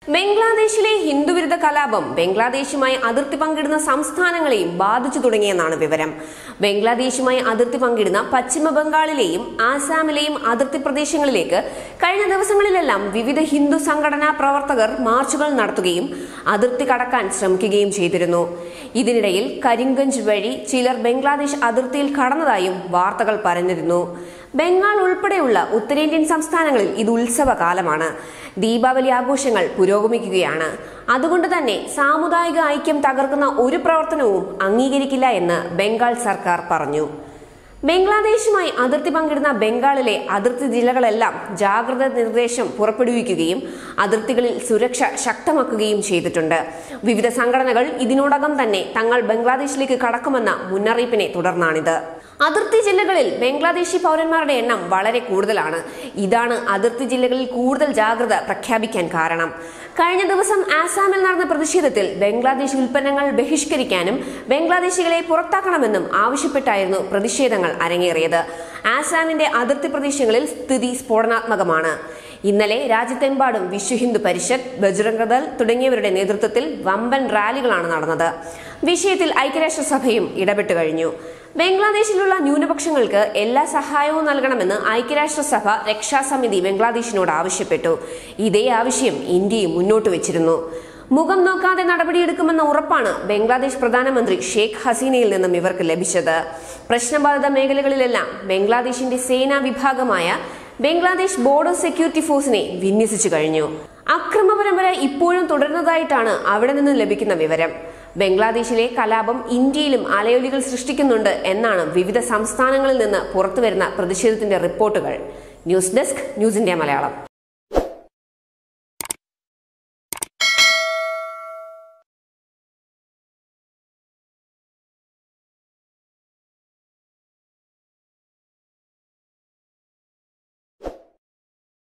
ബംഗ്ലാദേശിലെ ഹിന്ദുവിരുദ്ധ കലാപം ബംഗ്ലാദേശുമായി അതിർത്തി പങ്കിടുന്ന സംസ്ഥാനങ്ങളെയും ബാധിച്ചു തുടങ്ങിയെന്നാണ് വിവരം ബംഗ്ലാദേശുമായി അതിർത്തി പങ്കിടുന്ന പശ്ചിമ ബംഗാളിലെയും ആസാമിലെയും അതിർത്തി പ്രദേശങ്ങളിലേക്ക് കഴിഞ്ഞ ദിവസങ്ങളിലെല്ലാം വിവിധ ഹിന്ദു സംഘടനാ പ്രവർത്തകർ മാർച്ചുകൾ നടത്തുകയും അതിർത്തി കടക്കാൻ ശ്രമിക്കുകയും ചെയ്തിരുന്നു ഇതിനിടയിൽ കരിംഗഞ്ച് വഴി ചിലർ ബംഗ്ലാദേശ് അതിർത്തിയിൽ കടന്നതായും വാർത്തകൾ പരന്നിരുന്നു ബംഗാൾ ഉൾപ്പെടെയുള്ള ഉത്തരേന്ത്യൻ സംസ്ഥാനങ്ങളിൽ ഇത് ഉത്സവകാലമാണ് ദീപാവലി ആഘോഷങ്ങൾ പുരോഗമിക്കുകയാണ് അതുകൊണ്ട് തന്നെ സാമുദായിക ഐക്യം തകർക്കുന്ന ഒരു പ്രവർത്തനവും അംഗീകരിക്കില്ല എന്ന് ബംഗാൾ സർക്കാർ പറഞ്ഞു ബംഗ്ലാദേശുമായി അതിർത്തി പങ്കിടുന്ന ബംഗാളിലെ അതിർത്തി ജില്ലകളെല്ലാം ജാഗ്രത നിർദ്ദേശം പുറപ്പെടുവിക്കുകയും അതിർത്തികളിൽ സുരക്ഷ ശക്തമാക്കുകയും ചെയ്തിട്ടുണ്ട് വിവിധ സംഘടനകൾ ഇതിനോടകം തന്നെ തങ്ങൾ ബംഗ്ലാദേശിലേക്ക് കടക്കുമെന്ന മുന്നറിയിപ്പിനെ തുടർന്നാണിത് അതിർത്തി ജില്ലകളിൽ ബംഗ്ലാദേശി പൗരന്മാരുടെ എണ്ണം വളരെ കൂടുതലാണ് ഇതാണ് അതിർത്തി ജില്ലകളിൽ കൂടുതൽ ജാഗ്രത പ്രഖ്യാപിക്കാൻ കാരണം കഴിഞ്ഞ ദിവസം ആസാമിൽ നടന്ന പ്രതിഷേധത്തിൽ ബംഗ്ലാദേശ് ഉൽപ്പന്നങ്ങൾ ബഹിഷ്കരിക്കാനും ബംഗ്ലാദേശികളെ പുറത്താക്കണമെന്നും ആവശ്യപ്പെട്ടായിരുന്നു പ്രതിഷേധങ്ങൾ അരങ്ങേറിയത് ആസാമിന്റെ അതിർത്തി പ്രദേശങ്ങളിൽ സ്ഥിതി സ്ഫോടനാത്മകമാണ് ഇന്നലെ രാജ്യത്തെമ്പാടും വിശ്വ ഹിന്ദു പരിഷത്ത് ബജ്രംഗദൾ തുടങ്ങിയവരുടെ നേതൃത്വത്തിൽ വമ്പൻ റാലികളാണ് നടന്നത് വിഷയത്തിൽ ഐക്യരാഷ്ട്രസഭയും ഇടപെട്ടു കഴിഞ്ഞു ബംഗ്ലാദേശിലുള്ള ന്യൂനപക്ഷങ്ങൾക്ക് എല്ലാ സഹായവും നൽകണമെന്ന് ഐക്യരാഷ്ട്രസഭ രക്ഷാസമിതി ബംഗ്ലാദേശിനോട് ആവശ്യപ്പെട്ടു ഇതേ ആവശ്യം ഇന്ത്യയും മുന്നോട്ട് വെച്ചിരുന്നു മുഖം നോക്കാതെ നടപടിയെടുക്കുമെന്ന ഉറപ്പാണ് ബംഗ്ലാദേശ് പ്രധാനമന്ത്രി ഷെയ്ഖ് ഹസീനയിൽ നിന്നും ഇവർക്ക് ലഭിച്ചത് പ്രശ്നബാധിത മേഖലകളിലെല്ലാം ബംഗ്ലാദേശിന്റെ സേനാ വിഭാഗമായ ബംഗ്ലാദേശ് ബോർഡർ സെക്യൂരിറ്റി ഫോഴ്സിനെ വിന്യസിച്ചു കഴിഞ്ഞു അക്രമ പരമ്പര ഇപ്പോഴും തുടരുന്നതായിട്ടാണ് അവിടെ നിന്ന് ലഭിക്കുന്ന വിവരം ബംഗ്ലാദേശിലെ കലാപം ഇന്ത്യയിലും അലയൊലികൾ സൃഷ്ടിക്കുന്നുണ്ട് എന്നാണ് വിവിധ സംസ്ഥാനങ്ങളിൽ നിന്ന് പുറത്തുവരുന്ന പ്രതിഷേധത്തിന്റെ റിപ്പോർട്ടുകൾ news desk news India Malayalam